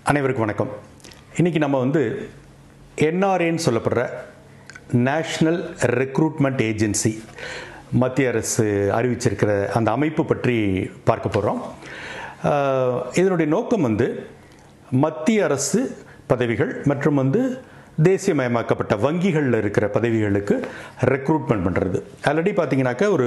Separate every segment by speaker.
Speaker 1: அனைவருக்கும் வணக்கம் இன்றைக்கி நம்ம வந்து என்ஆர்ஏன்னு சொல்லப்படுற நேஷ்னல் ரெக்ரூட்மெண்ட் ஏஜென்சி மத்திய அரசு அறிவிச்சிருக்கிற அந்த அமைப்பு பற்றி பார்க்க போகிறோம் இதனுடைய நோக்கம் வந்து மத்திய அரசு பதவிகள் மற்றும் வந்து தேசியமயமாக்கப்பட்ட வங்கிகளில் இருக்கிற பதவிகளுக்கு ரெக்ரூட்மெண்ட் பண்ணுறது ஆல்ரெடி பார்த்தீங்கன்னாக்கா ஒரு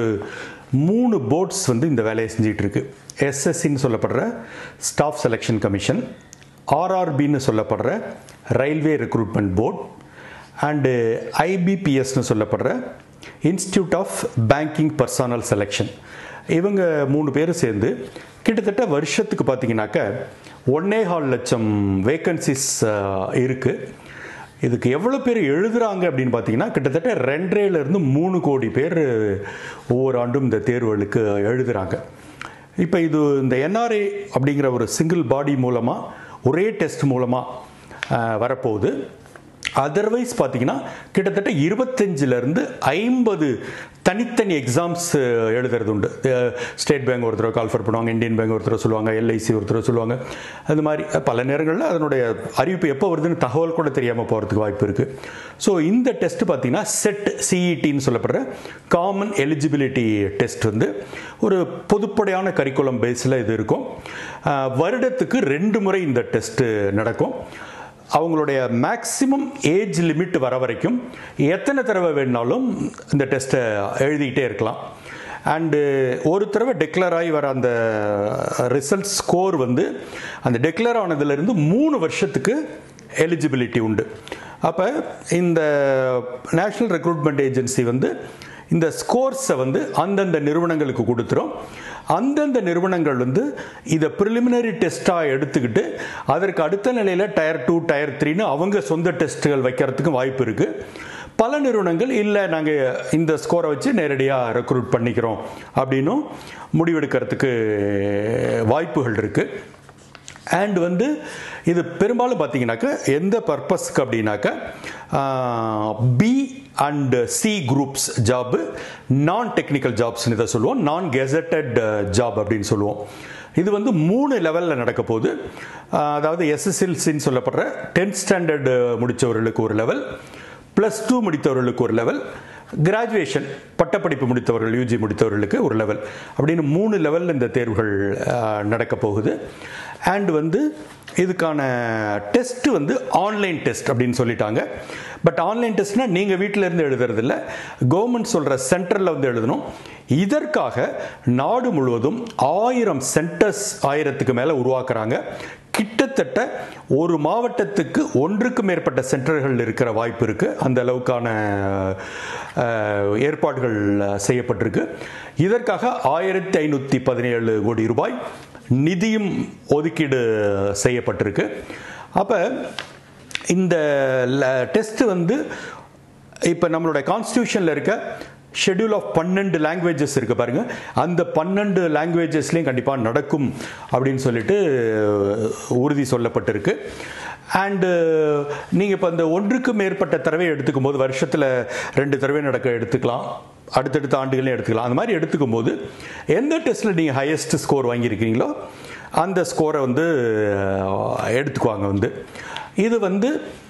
Speaker 1: மூணு போர்ட்ஸ் வந்து இந்த வேலையை செஞ்சிட்டு இருக்கு எஸ்எஸ்சின்னு சொல்லப்படுற ஸ்டாஃப் செலெக்ஷன் கமிஷன் ஆர்ஆர்பின்னு சொல்லப்படுற ரயில்வே ரெக்ரூட்மெண்ட் போர்ட் அண்டு ஐபிபிஎஸ்னு சொல்லப்படுற institute of banking personnel selection இவங்க மூணு பேரும் சேர்ந்து கிட்டத்தட்ட வருஷத்துக்கு பார்த்தீங்கன்னாக்கா ஒன்னே கால் லட்சம் வேக்கன்சிஸ் இருக்குது இதுக்கு எவ்வளோ பேர் எழுதுகிறாங்க அப்படின்னு பார்த்தீங்கன்னா கிட்டத்தட்ட ரெண்டரைலேருந்து மூணு கோடி பேர் ஒவ்வொரு ஆண்டும் இந்த தேர்வுகளுக்கு எழுதுகிறாங்க இப்போ இது இந்த என்ஆர்ஏ அப்படிங்கிற ஒரு சிங்கிள் பாடி மூலமாக ஒரே டெஸ்ட் மூலமாக வரப்போகுது அதர்வைஸ் பார்த்தீங்கன்னா கிட்டத்தட்ட இருபத்தஞ்சிலேருந்து ஐம்பது தனித்தனி எக்ஸாம்ஸ் எழுதுறது உண்டு ஸ்டேட் பேங்க் ஒருத்தர் கால்ஃபர் பண்ணுவாங்க இந்தியன் பேங்க் ஒருத்தர் சொல்லுவாங்க எல்ஐசி ஒருத்தர் சொல்லுவாங்க அது மாதிரி பல நேரங்களில் அதனுடைய அறிவிப்பு எப்போ வருதுன்னு தகவல் கூட தெரியாமல் போகிறதுக்கு வாய்ப்பு இருக்குது ஸோ இந்த டெஸ்ட் பார்த்தீங்கன்னா செட் சிஇடின்னு சொல்லப்படுற காமன் எலிஜிபிலிட்டி டெஸ்ட் வந்து ஒரு பொதுப்படையான கரிக்குலம் பேஸில் இது இருக்கும் வருடத்துக்கு ரெண்டு முறை இந்த டெஸ்ட்டு நடக்கும் அவங்களுடைய மேக்சிமம் ஏஜ் லிமிட் வர வரைக்கும் எத்தனை தடவை வேணுனாலும் இந்த டெஸ்ட்டை எழுதிக்கிட்டே இருக்கலாம் அண்டு ஒரு தடவை டெக்ளேர் ஆகி வர அந்த ரிசல்ட் ஸ்கோர் வந்து அந்த டெக்ளேர் ஆனதுலேருந்து மூணு வருஷத்துக்கு எலிஜிபிலிட்டி உண்டு அப்போ இந்த நேஷ்னல் ரெக்ரூட்மெண்ட் ஏஜென்சி வந்து இந்த ஸ்கோர்ஸை வந்து அந்தந்த நிறுவனங்களுக்கு கொடுத்துரும் அந்தந்த நிறுவனங்கள் வந்து இதை ப்ரிலிமினரி டெஸ்ட்டாக எடுத்துக்கிட்டு அதற்கு அடுத்த நிலையில் டயர் டூ டயர் த்ரீன்னு அவங்க சொந்த டெஸ்ட்டுகள் வைக்கிறதுக்கு வாய்ப்பு இருக்குது பல நிறுவனங்கள் இல்லை நாங்கள் இந்த ஸ்கோரை வச்சு நேரடியாக ரெக்ரூட் பண்ணிக்கிறோம் அப்படின்னும் முடிவெடுக்கிறதுக்கு வாய்ப்புகள் இருக்குது அண்ட் வந்து இது பெரும்பாலும் பார்த்தீங்கன்னாக்கா எந்த பர்பஸ்க்கு அப்படின்னாக்கா B and C groups job non technical ஜாப்ஸ்னு இதை சொல்லுவோம் நான் கெசட்டட் ஜாப் அப்படின்னு சொல்லுவோம் இது வந்து மூணு லெவலில் நடக்க போகுது அதாவது எஸ்எஸ்எல்சின்னு சொல்லப்படுற டென்த் ஸ்டாண்டர்ட் முடித்தவர்களுக்கு ஒரு லெவல் ப்ளஸ் டூ முடித்தவர்களுக்கு ஒரு லெவல் கிராஜுவேஷன் பட்டப்படிப்பு முடித்தவர்கள் யூஜி முடித்தவர்களுக்கு ஒரு லெவல் அப்படின்னு மூணு லெவலில் இந்த தேர்வுகள் நடக்க போகுது அண்ட் வந்து இதுக்கான டெஸ்ட் வந்து ஆன்லைன் டெஸ்ட் அப்படின்னு சொல்லிட்டாங்க பட் ஆன்லைன் டெஸ்ட்னா நீங்கள் வீட்டில் இருந்து எழுதுறதில்ல கவர்மெண்ட் சொல்கிற சென்டரில் வந்து எழுதணும் இதற்காக நாடு முழுவதும் ஆயிரம் சென்டர்ஸ் ஆயிரத்துக்கு மேலே உருவாக்குறாங்க கிட்டத்தட்ட ஒரு மாவட்டத்துக்கு ஒன்றுக்கு மேற்பட்ட சென்டர்கள் இருக்கிற வாய்ப்பு இருக்குது அந்த அளவுக்கான ஏற்பாடுகள் செய்யப்பட்டிருக்கு இதற்காக ஆயிரத்தி ஐநூற்றி பதினேழு கோடி ரூபாய் நிதியும் ஒதுக்கீடு செய்யப்பட்டிருக்கு அப்போ இந்த டெஸ்ட் வந்து இப்போ நம்மளுடைய கான்ஸ்டியூஷனில் இருக்க ஷெடியூல் ஆஃப் பன்னெண்டு லாங்குவேஜஸ் இருக்குது பாருங்கள் அந்த பன்னெண்டு லாங்குவேஜஸ்லேயும் கண்டிப்பாக நடக்கும் அப்படின்னு சொல்லிட்டு உறுதி சொல்லப்பட்டிருக்கு அண்டு நீங்கள் இப்போ இந்த ஒன்றுக்கு மேற்பட்ட தடவை எடுத்துக்கும் போது வருஷத்தில் ரெண்டு தடவை நடக்க எடுத்துக்கலாம் அடுத்தடுத்த ஆண்டுகளையும் எடுத்துக்கலாம் அந்த மாதிரி எடுத்துக்கும் போது எந்த டெஸ்ட்டில் நீங்கள் ஹையஸ்ட் ஸ்கோர் வாங்கியிருக்கீங்களோ அந்த ஸ்கோரை வந்து எடுத்துக்குவாங்க வந்து இது வந்து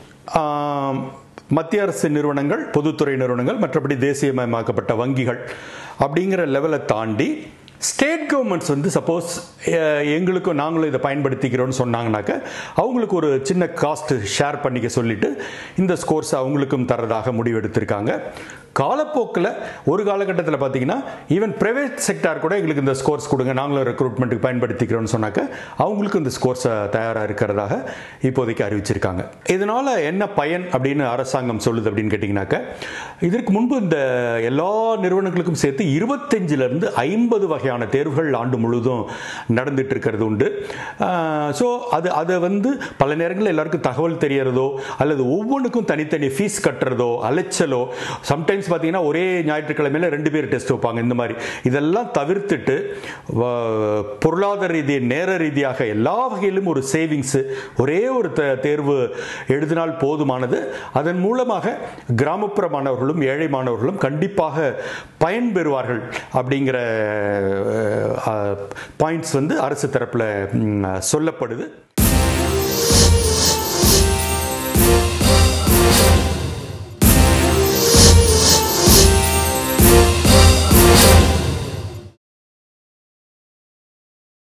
Speaker 1: மத்திய அரசு நிறுவனங்கள் பொதுத்துறை நிறுவனங்கள் மற்றபடி தேசியமயமாக்கப்பட்ட வங்கிகள் அப்படிங்கிற லெவலை தாண்டி ஸ்டேட் கவர்மெண்ட்ஸ் வந்து சப்போஸ் எங்களுக்கும் நாங்களும் இதை பயன்படுத்திக்கிறோன்னு சொன்னாங்கனாக்க அவங்களுக்கு ஒரு சின்ன காஸ்ட் ஷேர் பண்ணிக்க சொல்லிட்டு இந்த ஸ்கோர்ஸ் அவங்களுக்கும் தரதாக முடிவெடுத்திருக்காங்க காலப்போக்கில் ஒரு காலகட்டத்தில் பார்த்தீங்கன்னா ஈவன் பிரைவேட் செக்டார் கூட எங்களுக்கு இந்த ஸ்கோர்ஸ் கொடுங்க நாங்களும் ரெக்ரூட்மெண்ட்டுக்கு பயன்படுத்திக்கிறோம்னு சொன்னாக்க அவங்களுக்கு இந்த ஸ்கோர்ஸை தயாராக இருக்கிறதாக இப்போதைக்கு அறிவிச்சிருக்காங்க இதனால் என்ன பயன் அப்படின்னு அரசாங்கம் சொல்லுது அப்படின்னு கேட்டிங்கனாக்க இதற்கு முன்பு இந்த எல்லா நிறுவனங்களுக்கும் சேர்த்து இருபத்தஞ்சிலிருந்து ஐம்பது வகையான தேர்வுகள் ஆண்டு முழுவதும் நடந்துட்டு இருக்கிறது உண்டு ஸோ அது அதை வந்து பல நேரங்களில் எல்லாருக்கும் தகவல் தெரியறதோ அல்லது ஒவ்வொன்றுக்கும் தனித்தனி ஃபீஸ் கட்டுறதோ அலைச்சலோ சம்டைம்ஸ் சம்டைம்ஸ் பார்த்தீங்கன்னா ஒரே ஞாயிற்றுக்கிழமையில ரெண்டு பேர் டெஸ்ட் வைப்பாங்க இந்த மாதிரி இதெல்லாம் தவிர்த்துட்டு பொருளாதார ரீதி நேர ரீதியாக எல்லா வகையிலும் ஒரு சேவிங்ஸு ஒரே ஒரு தேர்வு எழுதினால் போதுமானது அதன் மூலமாக கிராமப்புற மாணவர்களும் ஏழை மாணவர்களும் கண்டிப்பாக பயன்பெறுவார்கள் அப்படிங்கிற பாயிண்ட்ஸ் வந்து அரசு தரப்பில் சொல்லப்படுது